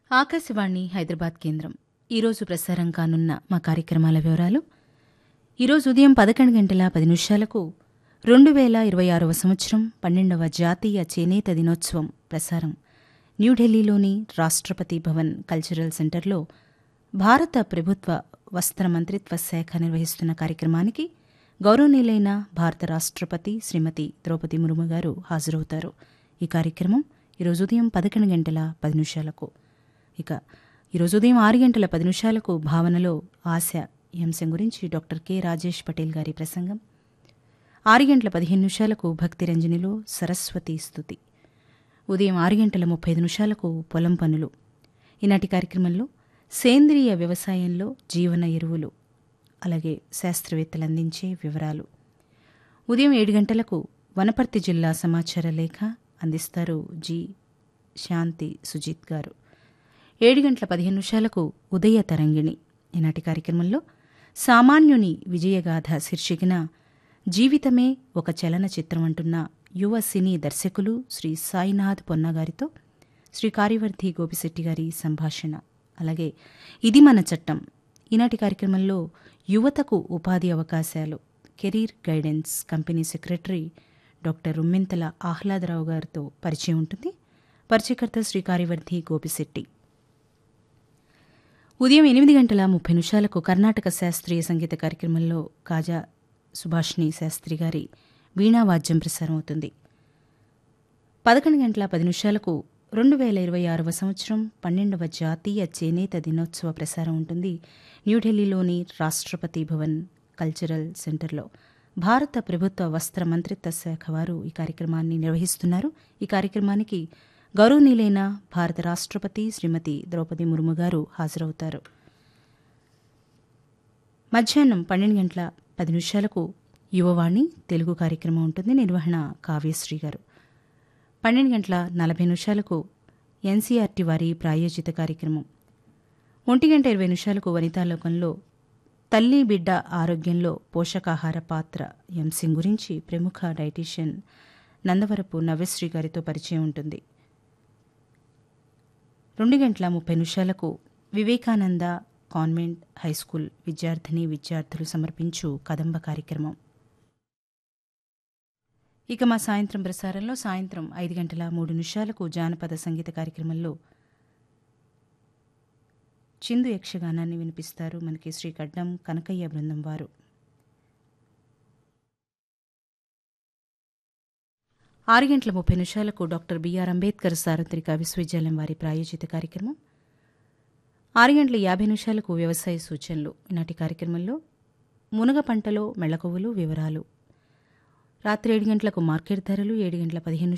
ఆకాశవాణి హైదరాబాద్ కేంద్రం ఈరోజు ప్రసారం కానున్న మా కార్యక్రమాల వివరాలు ఈరోజు ఉదయం పదకొండు గంటల పది నిమిషాలకు రెండు వేల ఇరవై ఆరవ సంవత్సరం పన్నెండవ జాతీయ చేనేత దినోత్సవం ప్రసారం న్యూఢిల్లీలోని రాష్ట్రపతి భవన్ కల్చరల్ సెంటర్లో భారత ప్రభుత్వ వస్త్ర మంత్రిత్వ శాఖ నిర్వహిస్తున్న కార్యక్రమానికి గౌరవనీయులైన భారత రాష్ట్రపతి శ్రీమతి ద్రౌపది ముర్ము గారు హాజరవుతారు ఈ కార్యక్రమం ఈరోజు ఉదయం పదకొండు గంటల పది నిమిషాలకు ఇక ఈరోజు ఉదయం ఆరు గంటల పది నిమిషాలకు భావనలో ఆశ ఈ అంశం గురించి డాక్టర్ కె రాజేష్ పటేల్ గారి ప్రసంగం ఆరు గంటల పదిహేను నిమిషాలకు భక్తి రంజనిలో సరస్వతి స్తుతి ఉదయం ఆరు గంటల ముప్పై ఐదు నిమిషాలకు పొలం పనులు ఈనాటి కార్యక్రమంలో సేంద్రియ వ్యవసాయంలో జీవన ఎరువులు అలాగే శాస్త్రవేత్తలు అందించే వివరాలు ఉదయం ఏడు గంటలకు వనపర్తి జిల్లా సమాచార లేఖ అందిస్తారు జి శాంతి సుజిత్ గారు ఏడు గంటల పదిహేను నిమిషాలకు ఉదయ తరంగిణి ఈనాటి కార్యక్రమంలో సామాన్యుని విజయగాథ శీర్షికన జీవితమే ఒక చలనచిత్రం అంటున్న యువ సినీ దర్శకులు శ్రీ సాయినాథ్ పొన్నగారితో శ్రీ కార్యవర్ధి గోపిశెట్టి గారి సంభాషణ అలాగే ఇది మన చట్టం ఈనాటి కార్యక్రమంలో యువతకు ఉపాధి అవకాశాలు career guidance company secretary doctor Rummentala Ahlada Rao గారితో పరిచయం ఉంటుంది పరిచయకర్త శ్రీ కార్యవర్ధి గోపిశెట్టి ఉదయం ఎనిమిది గంటల ముప్పై నిమిషాలకు కర్ణాటక శాస్త్రీయ సంగీత కార్యక్రమంలో కాజా సుభాష్ని శాస్త్రి గారి వీణావాద్యం ప్రసారం అవుతుంది పదకొండు గంటల పది నిమిషాలకు రెండు వేల ఇరవై ఆరవ సంవత్సరం పన్నెండవ జాతీయ చేనేత దినోత్సవ ప్రసారం ఉంటుంది న్యూఢిల్లీలోని రాష్ట్రపతి భవన్ కల్చరల్ సెంటర్లో భారత ప్రభుత్వ వస్త్ర మంత్రిత్వ శాఖ వారు ఈ కార్యక్రమాన్ని నిర్వహిస్తున్నారు ఈ కార్యక్రమానికి గౌరవనీయులైన భారత రాష్ట్రపతి శ్రీమతి ద్రౌపది ముర్ము గారు హాజరవుతారు మధ్యాహ్నం పన్నెండు గంటల పది నిమిషాలకు యువవాణి తెలుగు కార్యక్రమం ఉంటుంది నిర్వహణ కావ్యశ్రీ గారు పన్నెండు గంటల నలభై నిమిషాలకు ఎన్సీఆర్టీ వారి ప్రాయోజిత కార్యక్రమం ఒంటి గంట ఇరవై నిమిషాలకు వనితాలోకంలో తల్లి బిడ్డ ఆరోగ్యంలో పోషకాహార పాత్ర ఈ అంశం గురించి ప్రముఖ డైటీషియన్ నందవరపు నవ్యశ్రీ గారితో పరిచయం ఉంటుంది రెండు గంటల ముప్పై నిమిషాలకు వివేకానంద కాన్వెంట్ హైస్కూల్ విద్యార్థిని విద్యార్థులు సమర్పించు కదంబ కార్యక్రమం ఇక మా సాయంత్రం ప్రసారంలో సాయంత్రం ఐదు గంటల మూడు నిమిషాలకు జానపద సంగీత కార్యక్రమంలో చిందు యక్షగానాన్ని వినిపిస్తారు మనకి శ్రీ గడ్డం కనకయ్య బృందం వారు ఆరు గంటల ముప్పై నిమిషాలకు డాక్టర్ బిఆర్ అంబేద్కర్ సార్వత్రిక విశ్వవిద్యాలయం వారి ప్రాయోజిత కార్యక్రమం ఆరు గంటల యాభై నిమిషాలకు వ్యవసాయ సూచనలు ఈనాటి కార్యక్రమంలో మునగ పంటలో మెళకువలు వివరాలు రాత్రి ఏడు గంటలకు మార్కెట్ ధరలు ఏడు గంటల పదిహేను